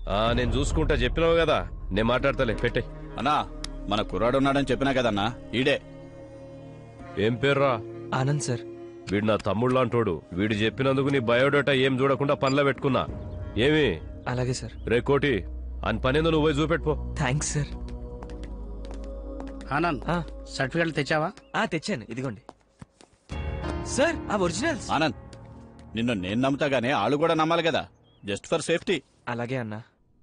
ఆ నేను చూసుకుంటా చెప్పినావు కదా నేను మాట్లాడతలే పెట్టే అన్నా మన కుర్రాడు ఉన్నాడని చెప్పినా కదన్నా ఈడే ఏం పేర్రా ఆనంద్ సార్ వీడు నా తమ్ముడు లాంటోడు వీడు చెప్పినందుకు నీ బయోడేటా ఏం చూడకుండా పనిలో పెట్టుకున్నా ఏమి అలాగే సార్ రే కోటి అని పనేందో నువ్వు పోయి చూపెట్టుకో థ్యాంక్స్ సార్ ఆనంద్ ఆ, సర్టిఫికెట్లు తెచ్చావా ఆ, తెచ్చాను ఇదిగోండి సార్ ఆ ఒరిజినల్స్ ఆనంద్ నిన్ను నేను నమ్ముతా గానీ ఆళ్ళు కూడా నమ్మాలి కదా జస్ట్ ఫర్ సేఫ్టీ అలాగే అన్నా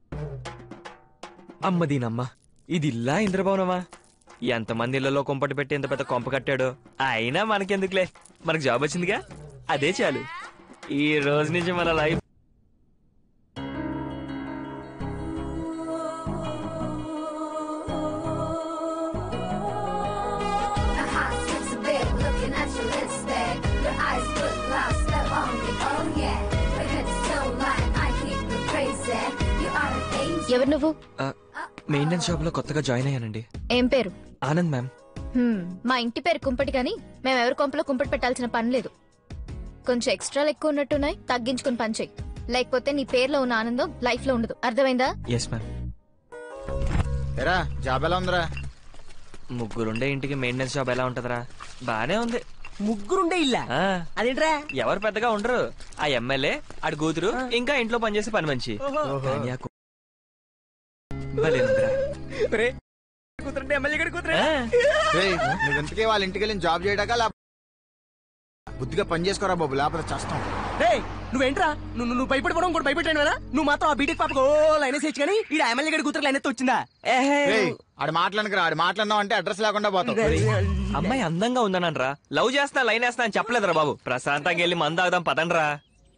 అమ్మ దీనమ్మ ఇది ఇల్లా ఇంద్రభవనమా ఎంతమంది ఇళ్లలో కొంపటి పెట్టి ఎంత పెద్ద కొంప కట్టాడో అయినా మనకెందుకులే మనకు జాబ్ వచ్చిందిగా అదే చాలు ఈ రోజు నుంచి మన life A hot six a bit, looking at your lipstick. Your eyes put lost, spell on me, oh yeah. But it's so light, I keep the crazy. You are an angel. ఎవరు నువ్వు maintenance shop లో కొత్తగా join అయ్యానండి ఏం పేరు Anand ma'am హ్మ్, మా ఇంటి పేరు కుంపటి కానీ మేము ఎవరి కొంపలో కుంపటి పెట్టాల్సిన పని లేదు కొంచెం ఎక్స్ట్రాలు ఎక్కువ ఉన్నట్టున్నాయి తగ్గించుకుని పని చెయ్యి లేకపోతే నీ పేర్లో ఉన్న ఆనందం లైఫ్ లో ఉండదు అర్థమైందా ఎస్ మ్యామ్ ఎరా జాబ్ ఎలా ఉందిరా ముగ్గురుండే ఇంటికి మెయింటెనెన్స్ జాబ్ ఎలా ఉంటదిరా బానే ఉంది ముగ్గురుండే ఇల్లా ఆ, అదేంట్రా ఎవరు పెద్దగా ఉండరు ఆ ఎమ్మెల్యే ఆడి కూతురు ఇంకా ఇంట్లో పనిచేసే పని మంచి కానీ ఆ కు- భలే ఉందిరా. కూతురంటే ఎమ్మెల్యే గడి కూతురే ఆ, రేయ్, నువ్వు ఇంతకే వాళ్ళ ఇంటికి వెళ్ళి జాబ్ చేయడాక లేకపోతే బుద్ధిగా పని చేసుకోరా బాబు లేకపోతే చస్తాం రేయ్ నువ్వేంట్రా నువ్వు నువ్వు భయపడిపోవడం కూడా భయపెట్టాను కదా నువ్వు మాత్రం ఆ బీటెక్ పాపకు ఓ లైన్ వేసి కానీ ఈ ఎమ్మెల్యే గడి కూతురు లైన్ ఎత్తి వచ్చిందా ఏహే. రేయ్, ఆడు మాట్లాడకురా ఆడు మాట్లాడినావు అంటే అడ్రస్ లేకుండా పోతావు అమ్మాయి అందంగా ఉందనరా లవ్ చేస్తా లైన్ వేస్తా అని చెప్పలేదురా బాబు ప్రశాంతంగా వెళ్ళి మంద ఆగుదాం పదండ్రా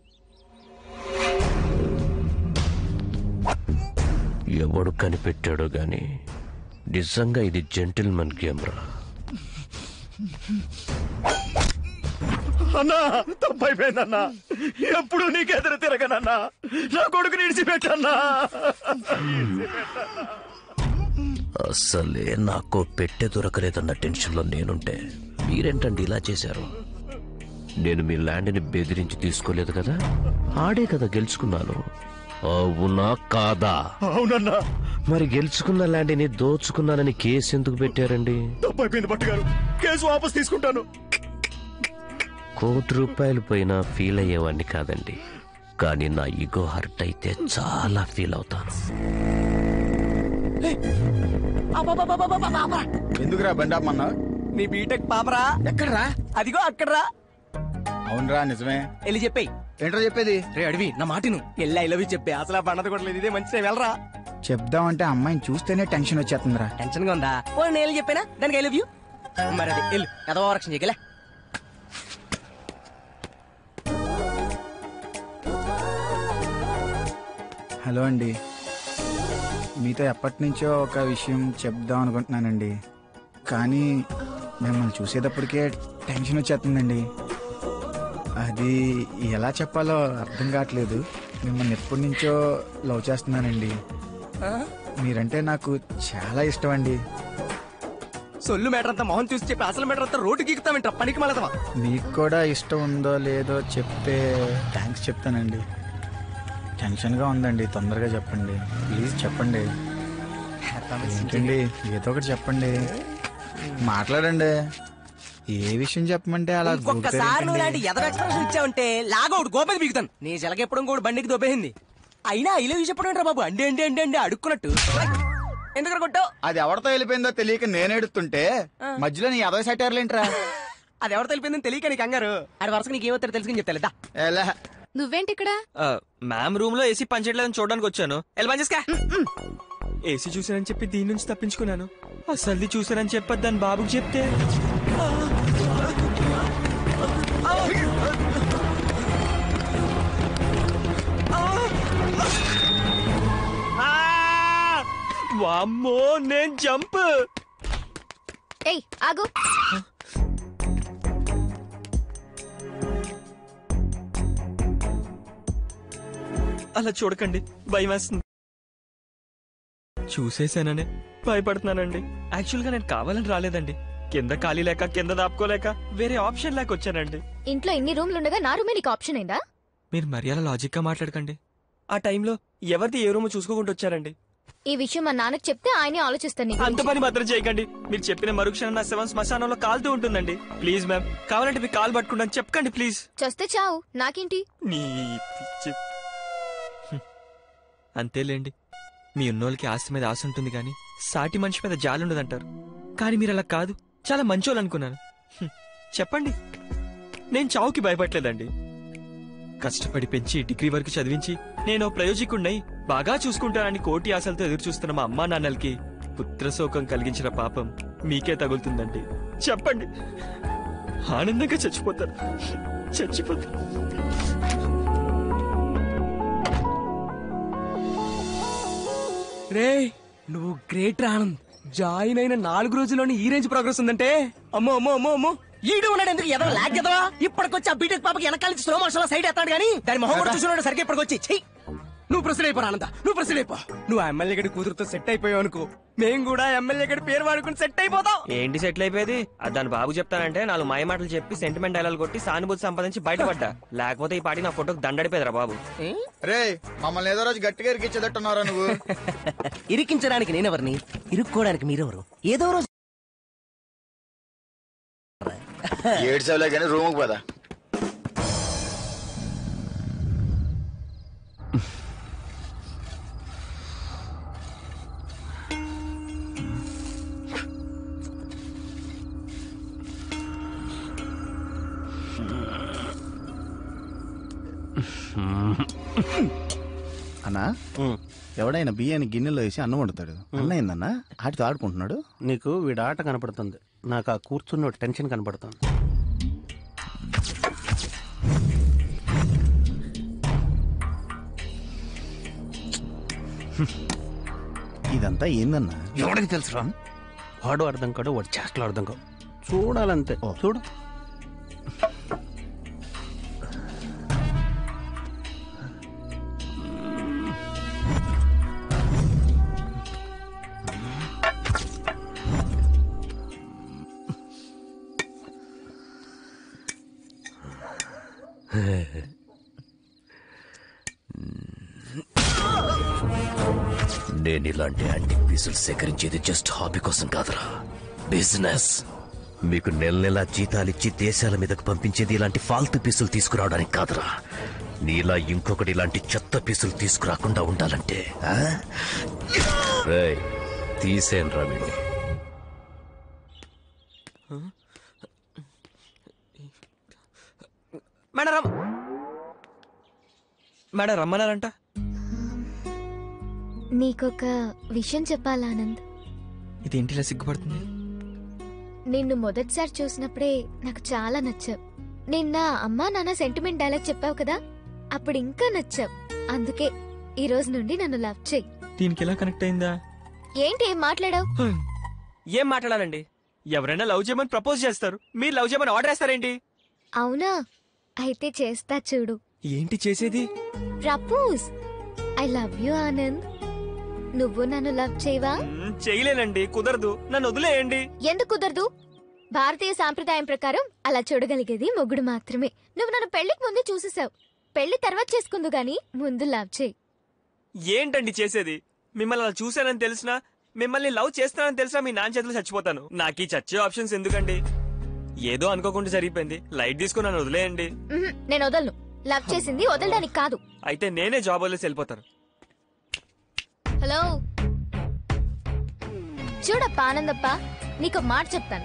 ఎవడు కనిపెట్టాడో గాని నిజంగా ఇది జెంటిల్మన్ గేమ్ రా అన్నా తప్పైపోయిందన్నా ఎప్పుడు నీకెదురు తిరగనన్నా నా కొడుకు నిడిచిపెట్టన్నా అసలే నాకు పెట్టె దొరకలేదన్న టెన్షన్లో నేనుంటే మీరేంటండి ఇలా చేశారు నేను మీ ల్యాండ్ని బెదిరించి తీసుకోలేదు కదా ఆడే కదా గెలుచుకున్నాను అవునా కాదా అవునన్నా మరి గెలుచుకున్న ల్యాండ్ని దోచుకున్నానని కేసు ఎందుకు పెట్టారండి తప్పైపోయింది పట్టుగారు కేసు వాపస్ తీసుకుంటాను కోటి రూపాయలు పోయినా ఫీల్ అయ్యేవాడిని కాదండి కానీ నా ఈగో హర్ట్ అయితే చాలా ఫీల్ అవుతాను అబ్బబ్బబ్బబ్బబ్బబ్బబ్బా. ఎందుకురా బండి ఆపమన్నా నీ బీటెక్ పాపరా ఎక్కడరా అదిగో అక్కడరా అవునరా నిజమే వెళ్ళి చెప్పేయ్ ఏంట్రా చెప్పేది రే అడివి నా మాటిను వెళ్ళి ఐ లవ్ యూ చెప్పే అసలు ఆ పండదు కూడా లేదు ఇదే మంచిదే వెళ్ళరా చెప్దామంటే అమ్మాయిని చూస్తేనే టెన్షన్ వచ్చేస్తుందిరా టెన్షన్ గా ఉందా ఓ నేను చెప్పానా దానికి ఐ లవ్ యూ మరి అది వెళ్ళు ఎదవ రక్షణ చేయగలే హలో అండి మీతో ఎప్పటి నుంచో ఒక విషయం చెప్దాం అనుకుంటున్నానండి కానీ మిమ్మల్ని చూసేటప్పటికే టెన్షన్ వచ్చేస్తుందండి అది ఎలా చెప్పాలో అర్థం కావట్లేదు మిమ్మల్ని ఎప్పటి నుంచో లవ్ చేస్తున్నానండి మీరంటే నాకు చాలా ఇష్టం అండి సొల్లు మేటర్ అంతా మొహం చూసి చెప్పి అసలు మేటర్ అంతా రోడ్డు గీకుతామంట పనికి మళ్ళదవా మీకు కూడా ఇష్టం ఉందో లేదో చెప్తే థ్యాంక్స్ చెప్తానండి టెన్షన్గా ఉందండి తొందరగా చెప్పండి ప్లీజ్ చెప్పండి ఏంటండి ఏదో ఒకటి చెప్పండి మాట్లాడండి ఏ విషయం చెప్పమంటే అలా ఒక్కసారి నువ్వు ఇలాంటి గూగుతారేంటండి? ఎదవ ఎక్స్ప్రెషన్ ఇచ్చావంటే లాగౌట్ గోపది బిగుతాను నీ జలకెప్పడం కూడా బండికి దొబ్బేసింది అయినా ఐ లవ్ యూ చెప్పడం ఏంట్రా బాబు అండి అండి అండి అండి అడుక్కున్నట్టు ఎందుకు కొట్టావు అది ఎవరితో వెళ్ళిపోయిందో తెలియక నేను ఎడుతుంటే మధ్యలో నీ అదవ సెటర్లేంట్రా అది ఎవరు తెలిపిందని తెలియక నీకు కంగారు ఆడి వరుసగా నీకు ఏమవుతారో తెలుసుకుని చెప్తా ఎలా నువ్వేంటి ఇక్కడ ఆ, మ్యామ్ రూమ్ లో ఏసీ పనిచేయట్లేదని చూడడానికి వచ్చాను వెళ్ళి పని చేసుకా ఏసీ చూసానని చెప్పి దీని నుంచి తప్పించుకున్నాను అసలు చూసానని చెప్పి దాని బాబుకి చెప్తే ఆ! వామ్మో నేను జంప్ ఏయ్ ఆగు అలా చూడకండి భయం వేస్తుంది చూసేసాననే భయపడుతున్నానండి యాక్చువల్ గా నేను కావాలని రాలేదండి కింద ఖాళీ లేక కింద దాపుకోలేక వేరే ఆప్షన్ లేక వచ్చానండి ఇంట్లో ఇన్ని రూమ్లు ఉండగా నా రూమే నీకు ఆప్షన్ అయిందా మీరు మరి అలా లాజిక్ గా మాట్లాడకండి ఆ టైంలో ఎవరిది ఏ రూమ్ చూసుకోకుండా వచ్చారండి ఈ విషయం మా నాన్నకి చెప్తే ఆయనే ఆలోచిస్తాను నీ అంత గురించి. పని మాత్రం చేయకండి మీరు చెప్పిన మరుక్షణం నా శవం శ్మశానంలో కాలుతూ ఉంటుందండి ప్లీజ్ మ్యామ్ కావాలంటే మీ కాల్ పట్టుకుంటాను చెప్పకండి ప్లీజ్ చస్తే చావు నాకేంటి నీ పిచ్చి హ్మ్. అంతేలేండి మీ ఉన్నోళ్ళకి ఆస్తి మీద ఆశ ఉంటుంది కానీ సాటి మనిషి మీద జాలి ఉండదంటారు కానీ మీరు అలా కాదు చాలా మంచోళ్ళు అనుకున్నాను హ్మ్. చెప్పండి నేను చావుకి భయపడలేదండి కష్టపడి పెంచి డిగ్రీ వరకు చదివించి నేను ఓ ప్రయోజకుడినై బాగా చూసుకుంటానని కోటి ఆశలతో ఎదురు చూస్తున్న మా అమ్మా నాన్నలకి పుత్రశోకం కలిగించిన పాపం మీకే తగులుతుందండి చెప్పండి ఆనందంగా చచ్చిపోతారు చచ్చిపోతారు రే నువ్వు గ్రేట్ రా ఆనంద్ జాయిన్ అయిన నాలుగు రోజుల్లోనే ఈ రేంజ్ ప్రోగ్రెస్ ఉందంటే అమ్మో అమ్మో అమ్మో అమ్మో ఈడు ఉన్నాడు ఎందుకు ఎదవ లాగ్ ఎదవా ఇప్పటికొచ్చి ఆ బీటెక్ పాపకి వెనకాల నుంచి స్లో మోషన్ లో సైడ్ ఎత్తాడు కానీ దాని మొహం కూడా చూసినాడు సరిగ్గా ఇప్పటికొచ్చి చెయ్యి నువ్వు ప్రశ్న అయిపో ఆనంద నువ్వు ప్రశ్న అయిపో నువ్వు ఆ ఎమ్మెల్యే గడి కూతురుతో సెట్ అయిపోయావు అనుకో మేము కూడా ఎమ్మెల్యే గడి పేరు వాడుకుని సెట్ అయిపోతాం ఏంటి సెటిల్ అయిపోయేది అది దాని బాబు చెప్తానంటే నాలుగు మాయ మాటలు చెప్పి సెంటిమెంట్ డైలాగ్ కొట్టి సానుభూతి సంపాదించి బయటపడ్డా లేకపోతే ఈ పాటి నా ఫోటోకి దండడిపోయేదిరా బాబు రే మమ్మల్ని ఏదో రోజు గట్టిగా ఇరికిచ్చేదట్టున్నారా నువ్వు ఇరికించడానికి నేనెవరిని ఇరుక్కోవడానికి మీరెవరు ఏదో రోజు ఏడ్చావులే కానీ రూముకి పదా అన్నా ఎవడైనా బియ్యాన్ని గిన్నెలో వేసి అన్నం వండుతాడు అన్నయిందన్నా ఆటితో ఆడుకుంటున్నాడు నీకు వీడి ఆట కనపడుతుంది నాకు ఆ కూర్చున్న టెన్షన్ కనపడుతుంది ఇదంతా ఏందన్నా ఎవడికి తెలుసురా వాడు అర్థం కాడు వాడు చేష్టలు అర్థం కావు చూడాలంతే చూడు నేను ఇలాంటి యాంటిక్ పీసులు సేకరించేది జస్ట్ హాబీ కోసం కాదురా బిజినెస్ మీకు నెల నెలా జీతాలిచ్చి దేశాల మీదకు పంపించేది ఇలాంటి ఫాల్తు పీసులు తీసుకురావడానికి కాదురా నీలా ఇంకొకటి ఇలాంటి చెత్త పీసులు తీసుకురాకుండా ఉండాలంటే ఆ? రేయ్, తీసేనురా వీడిని మేడం రమ్ మేడం రమ్మన్నారంట నీకొక విషయం చెప్పాలా ఆనంద్ ఇదేంటి ఇలా సిగ్గుపడుతుంది నిన్ను మొదటిసారి చూసినప్పుడే నాకు చాలా నచ్చావు నిన్న అమ్మా నాన్న సెంటిమెంట్ డైలాగ్ చెప్పావు కదా అప్పుడు ఇంకా నచ్చావు అందుకే ఈ రోజు నుండి నన్ను లవ్ చేయి దీనికి ఎలా కనెక్ట్ అయిందా ఏంటి ఏం మాట్లాడావు ఏం మాట్లాడాలండి ఎవరైనా లవ్ చేయమని ప్రపోజ్ చేస్తారు మీరు లవ్ చేయమని ఆర్డర్ వేస్తారేంటి అవునా అయితే చేస్తా చూడు ఏంటి చేసేది propose I love you Anand నువ్వు నన్ను లవ్ చేయవా మ్, చేయలేనండి కుదరదు నన్ను వదిలేయండి ఎందుకు కుదరదు భారతీయ సాంప్రదాయం ప్రకారం అలా చూడగలిగేది మొగుడు మాత్రమే నువ్వు నన్ను పెళ్లికి ముందే చూసేసావు పెళ్లి తర్వాత చేసుకుందు గాని ముందు లవ్ చేయి ఏంటండి చేసేది మిమ్మల్ని అలా చూశానని తెలిసినా మిమ్మల్ని లవ్ చేస్తానని తెలిసినా మీ నాన్న చేతిలో చచ్చిపోతాను నాకు ఈ చచ్చే ఆప్షన్స్ ఎందుకండి ఏదో అనుకోకుండా జరిగిపోయింది లైట్ తీసుకుని నన్ను వదిలేయండి ఉహుం, నేను వదలను లవ్ చేసింది వదలడానికి కాదు అయితే నేనే జాబ్ వదిలేసి వెళ్ళిపోతాను హలో చూడప్ప ఆనందప్ప నీకు మాట చెప్తాను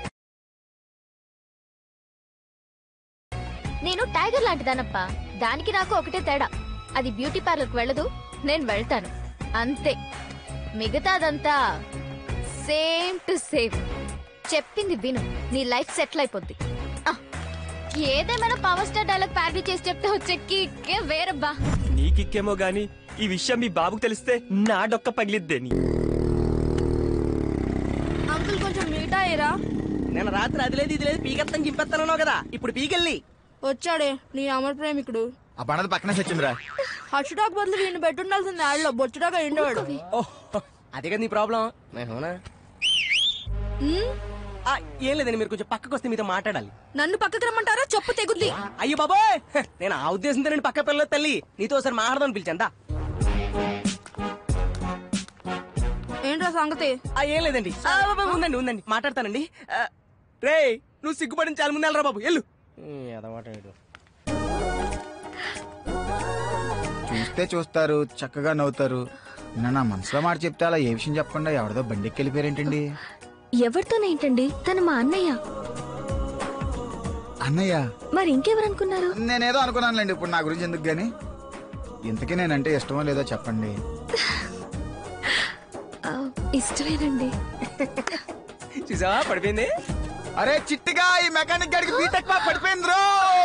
నేను టైగర్ లాంటిదానప్ప దానికి నాకు ఒకటే తేడా అది బ్యూటీ పార్లర్కి వెళ్ళదు నేను వెళ్తాను అంతే మిగతాదంతా సేమ్ టు సేమ్ చెప్పింది విను నీ లైఫ్ సెటిల్ అయిపోద్ది ఆ, ఏదేమైనా పవర్ స్టార్ డైలాగ్ ప్యారడీ చేసి చెప్తే వచ్చే కిక్కే వేరబ్బా నీకిక్కేమో గాని ఈ విషయం మీ బాబుకు తెలిస్తే నా డొక్క పగిలిద్దే నీ అంకుల్ కొంచెం మీటా అయ్యరా నేను రాత్రి అది లేదు ఇది లేదు పీకెత్తాను చింపెత్తానన్నావు కదా ఇప్పుడు పీకెళ్ళి వచ్చాడే నీ అమర్ ప్రేమికుడు ఆ పనది పక్కనే చచ్చిందిరా హర్షడాక్ బదులు వీడిని పెట్టుండాల్సింది ఆడలో బొచ్చుడాక ఎండవాడు అదే కదా నీ ప్రాబ్లం అవునా ఆ, ఏం లేదండి మీరు కొంచెం పక్కకు వస్తే మీతో మాట్లాడాలి నన్ను పక్కకి రమ్మంటారా చెప్పు తెగుద్ది అయ్యో బాబోయ్ హ, నేను ఆ ఉద్దేశంతో నేను పక్క పిల్లల తల్లి నీతో ఒకసారి మాట్లాడదాం పిలిచందా ఏంట్రా సంగతి ఆ, ఏం లేదండి ఆ, బాబా, ఉందండి ఉందండి మాట్లాడతానండి ఆ, రేయ్ నువ్వు సిగ్గుపడిన చాలా ముందు వెళ్ళరా బాబు వెళ్ళు చూస్తే చూస్తారు చక్కగా నవ్వుతారు నిన్న నా మనసులో మాట చెప్తే అలా ఏ విషయం చెప్పకుండా ఎవరిదో బండికి వెళ్ళిపోయారేంటండి ఎవరితోనేంటండి తను మా అన్నయ్య అన్నయ్య మరి ఇంకెవరు అనుకున్నారు నేనేదో అనుకున్నానులేండి ఇప్పుడు నా గురించి ఎందుకు గాని ఇంతకీ నేనంటే ఇష్టమో లేదో చెప్పండి ఆ, ఇష్టమేనండి చూసావా పడిపోయింది అరే చిట్టిగా ఈ మెకానిక్ గాడికి బీటెక్ పడిపోయింది రో